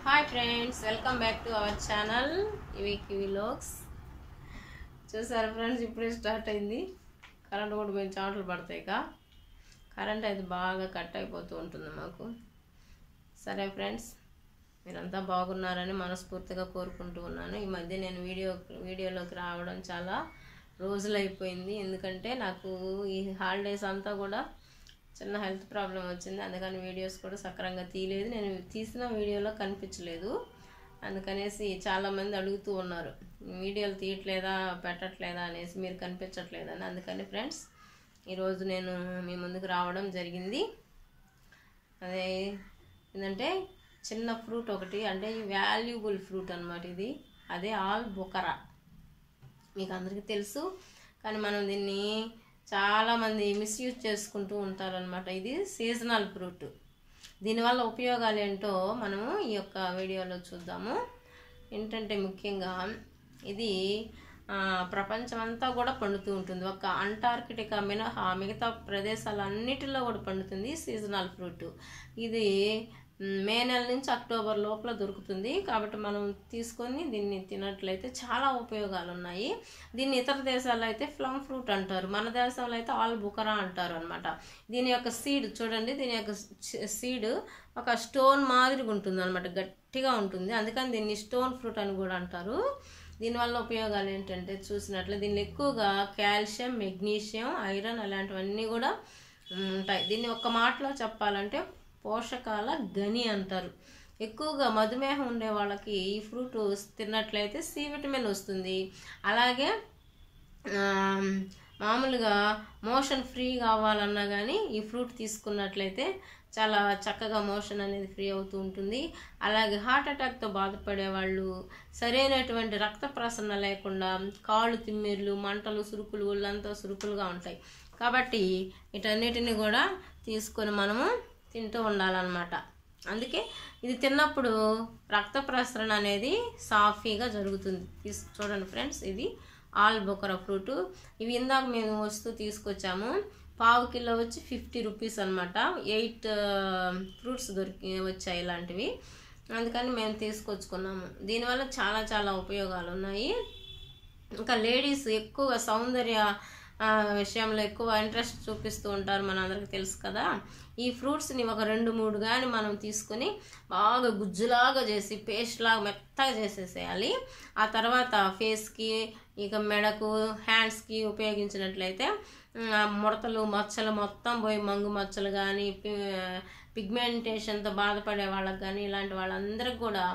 hi friends welcome back to our channel ఇవి kiwi లోక్స్ చూసారు ఫ్రెండ్స్ ఇప్పుడే స్టార్ట్ అయింది కరెంట్ కూడా మేము చాటలు పడతాయి కా కరెంట్ అయితే బాగా కట్ అయిపోతూ ఉంటుంది మాకు సరే ఫ్రెండ్స్ మీరంతా బాగున్నారని మనస్ఫూర్తిగా కోరుకుంటూ ఉన్నాను ఈ మధ్య నేను వీడియో వీడియోలోకి రావడం చాలా రోజులు అయిపోయింది ఎందుకంటే నాకు ఈ హాలిడేస్ అంతా కూడా చిన్న హెల్త్ ప్రాబ్లం వచ్చింది అందుకని వీడియోస్ కూడా సక్రంగా తీయలేదు నేను తీసిన వీడియోలో కనిపించలేదు అందుకనేసి చాలామంది అడుగుతూ ఉన్నారు వీడియోలు తీయట్లేదా పెట్టట్లేదా అనేసి మీరు కనిపించట్లేదని అందుకని ఫ్రెండ్స్ ఈరోజు నేను మీ ముందుకు రావడం జరిగింది అదే ఏంటంటే చిన్న ఫ్రూట్ ఒకటి అంటే వాల్యుబుల్ ఫ్రూట్ అనమాట ఇది అదే ఆల్ బొకరా మీకు అందరికీ తెలుసు కానీ మనం దీన్ని చాలామంది మిస్యూజ్ చేసుకుంటూ ఉంటారనమాట ఇది సీజనల్ ఫ్రూట్ దీనివల్ల ఉపయోగాలు ఏంటో మనము ఈ యొక్క వీడియోలో చూద్దాము ఏంటంటే ముఖ్యంగా ఇది ఆ, ప్రపంచమంతా కూడా పండుతూ ఉంటుంది ఒక అంటార్కిటికా మినహా మిగతా ప్రదేశాలన్నిటిలో కూడా పండుతుంది సీజనల్ ఫ్రూట్ ఇది మ్, మే నెల నుంచి అక్టోబర్ లోపల దొరుకుతుంది కాబట్టి మనం తీసుకొని దీన్ని తినట్లయితే చాలా ఉపయోగాలు ఉన్నాయి దీన్ని ఇతర దేశాల్లో అయితే ఫ్లమ్ ఫ్రూట్ అంటారు మన దేశంలో అయితే ఆల్ బుకరా అంటారు అనమాట దీని యొక్క సీడ్ చూడండి దీని యొక్క సీడ్ ఒక స్టోన్ మాదిరిగా ఉంటుంది అనమాట గట్టిగా ఉంటుంది అందుకని దీన్ని స్టోన్ ఫ్రూట్ అని కూడా అంటారు దీనివల్ల ఉపయోగాలు ఏంటంటే చూసినట్లు దీనిలో ఎక్కువగా కాల్షియం మెగ్నీషియం ఐరన్ అలాంటివన్నీ కూడా ఉమ్, ఉంటాయి దీన్ని ఒక్క మాటలో చెప్పాలంటే పోషకాల గని అంటారు ఎక్కువగా మధుమేహం ఉండే వాళ్ళకి ఈ ఫ్రూట్ తిన్నట్లయితే సి విటమిన్ వస్తుంది అలాగే ఆ, మామూలుగా మోషన్ ఫ్రీ కావాలన్నా కానీ ఈ ఫ్రూట్ తీసుకున్నట్లయితే చాలా చక్కగా మోషన్ అనేది ఫ్రీ అవుతూ ఉంటుంది అలాగే హార్ట్ అటాక్తో బాధపడే వాళ్ళు సరైనటువంటి రక్త ప్రసరణ లేకుండా కాళ్ళు తిమ్మిర్లు మంటలు సురుకులు ఒళ్ళంతా సురుకులుగా ఉంటాయి కాబట్టి వీటన్నిటిని కూడా తీసుకొని మనము తింటూ ఉండాలన్నమాట అందుకే ఇది తిన్నప్పుడు రక్త ప్రసరణ అనేది సాఫీగా జరుగుతుంది తీసు చూడండి ఫ్రెండ్స్ ఇది ఆల్ బొకరా ఫ్రూట్ ఇవి ఇందాక మేము వస్తూ తీసుకొచ్చాము పావు కిలో వచ్చి ఫిఫ్టీ రూపీస్ అనమాట ఎయిట్ ఫ్రూట్స్ దొరికి వచ్చాయి ఇలాంటివి అందుకని మేము తీసుకొచ్చుకున్నాము దీనివల్ల చాలా చాలా ఉపయోగాలు ఉన్నాయి ఇంకా లేడీస్ ఎక్కువగా సౌందర్య ఆ, విషయంలో ఎక్కువ ఇంట్రెస్ట్ చూపిస్తూ ఉంటారు మన అందరికి తెలుసు కదా ఈ ఫ్రూట్స్ని ఒక రెండు మూడు కానీ మనం తీసుకొని బాగా గుజ్జులాగా చేసి పేస్ట్ లాగా మెత్తగా చేసేసేయాలి ఆ తర్వాత ఫేస్కి ఇక మెడకు హ్యాండ్స్కి ఉపయోగించినట్లయితే ఉమ్, ఆ ముడతలు మచ్చలు మొత్తం పోయి మంగు మచ్చలు కానీ పిగ్మెంటేషన్తో బాధపడే వాళ్ళకి కానీ ఇలాంటి వాళ్ళందరికీ కూడా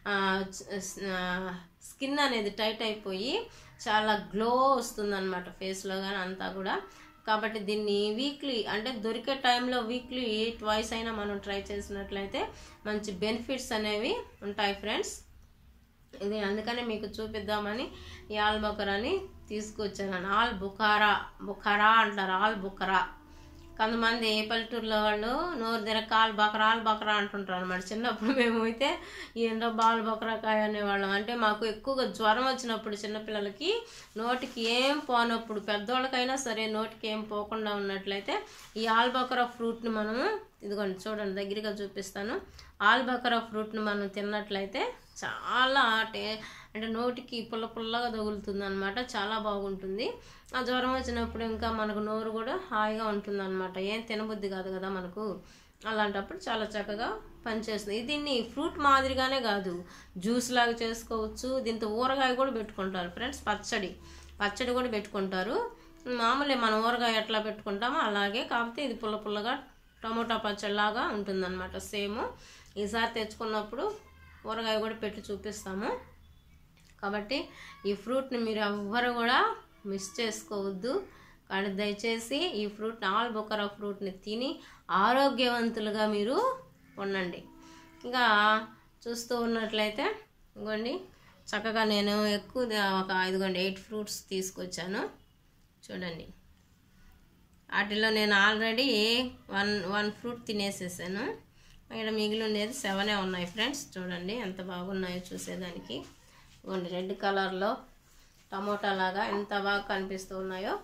స్కిన్ అనేది టైట్ అయిపోయి చాలా గ్లో వస్తుందన్నమాట ఫేస్లో కానీ అంతా కూడా కాబట్టి దీన్ని వీక్లీ అంటే దొరికే టైంలో వీక్లీ ట్వైస్ అయినా మనం ట్రై చేసినట్లయితే మంచి బెనిఫిట్స్ అనేవి ఉంటాయి ఫ్రెండ్స్ ఇది అందుకనే మీకు చూపిద్దామని ఈ ఆల్ బొకరాని తీసుకొచ్చాను ఆల్ బుఖారా బుఖారా అంటారు ఆల్ బుఖరా కొంతమంది పల్లెటూరులో వాళ్ళు నోరు తిరగ కాలు బకరా ఆలు బకరా అంటుంటారు అనమాట చిన్నప్పుడు మేము అయితే ఏంటో బాల్ బకరాకాయ అనేవాళ్ళం అంటే మాకు ఎక్కువగా జ్వరం వచ్చినప్పుడు చిన్నపిల్లలకి నోటికి ఏం పోనప్పుడు పెద్దోళ్ళకైనా సరే నోటికి ఏం పోకుండా ఉన్నట్లయితే ఈ ఆల్ బకరా ఫ్రూట్ని మనము ఇదిగోండి చూడండి దగ్గరగా చూపిస్తాను ఆల్ బకరా ఫ్రూట్ని మనం తిన్నట్లయితే చాలా టే అంటే నోటికి పుల్ల పుల్లగా తగులుతుంది అనమాట చాలా బాగుంటుంది ఆ జ్వరం వచ్చినప్పుడు ఇంకా మనకు నోరు కూడా హాయిగా ఉంటుంది అనమాట ఏం తినబుద్ధి కాదు కదా మనకు అలాంటప్పుడు చాలా చక్కగా పనిచేస్తుంది దీన్ని ఫ్రూట్ మాదిరిగానే కాదు జ్యూస్ లాగా చేసుకోవచ్చు దీంతో ఊరగాయ కూడా పెట్టుకుంటారు ఫ్రెండ్స్ పచ్చడి పచ్చడి కూడా పెట్టుకుంటారు మామూలే మనం ఊరగాయ ఎట్లా పెట్టుకుంటామో అలాగే కాకపోతే ఇది పుల్ల పుల్లగా టమోటా పచ్చడిలాగా ఉంటుందన్నమాట సేమ్ ఈసారి తెచ్చుకున్నప్పుడు ఊరగాయ కూడా పెట్టి చూపిస్తాము కాబట్టి ఈ ఫ్రూట్ని మీరు ఎవ్వరు కూడా మిస్ చేసుకోవద్దు కానీ దయచేసి ఈ ఫ్రూట్ ఆల్ బొకరా ఫ్రూట్ని తిని ఆరోగ్యవంతులుగా మీరు ఉండండి ఇంకా చూస్తూ ఉన్నట్లయితే ఇదిగోండి చక్కగా నేను ఎక్కువ ఒక ఇదిగోండి ఎయిట్ ఫ్రూట్స్ తీసుకొచ్చాను చూడండి వాటిలో నేను ఆల్రెడీ వన్ వన్ ఫ్రూట్ తినేసేసాను ఇక్కడ మిగిలి ఉండేది సెవెనే ఉన్నాయి ఫ్రెండ్స్ చూడండి ఎంత బాగున్నాయో చూసేదానికి ఇవ్వండి రెడ్ కలర్లో టమోటా లాగా ఎంత బాగా కనిపిస్తూ ఉన్నాయో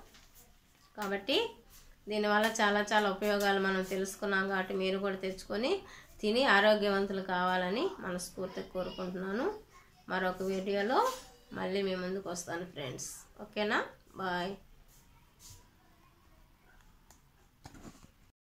కాబట్టి దీనివల్ల చాలా చాలా ఉపయోగాలు మనం తెలుసుకున్నాం కాబట్టి మీరు కూడా తెచ్చుకొని తిని ఆరోగ్యవంతులు కావాలని మనస్ఫూర్తిగా కోరుకుంటున్నాను మరొక వీడియోలో మళ్ళీ మీ ముందుకు వస్తాను ఫ్రెండ్స్ ఓకేనా బాయ్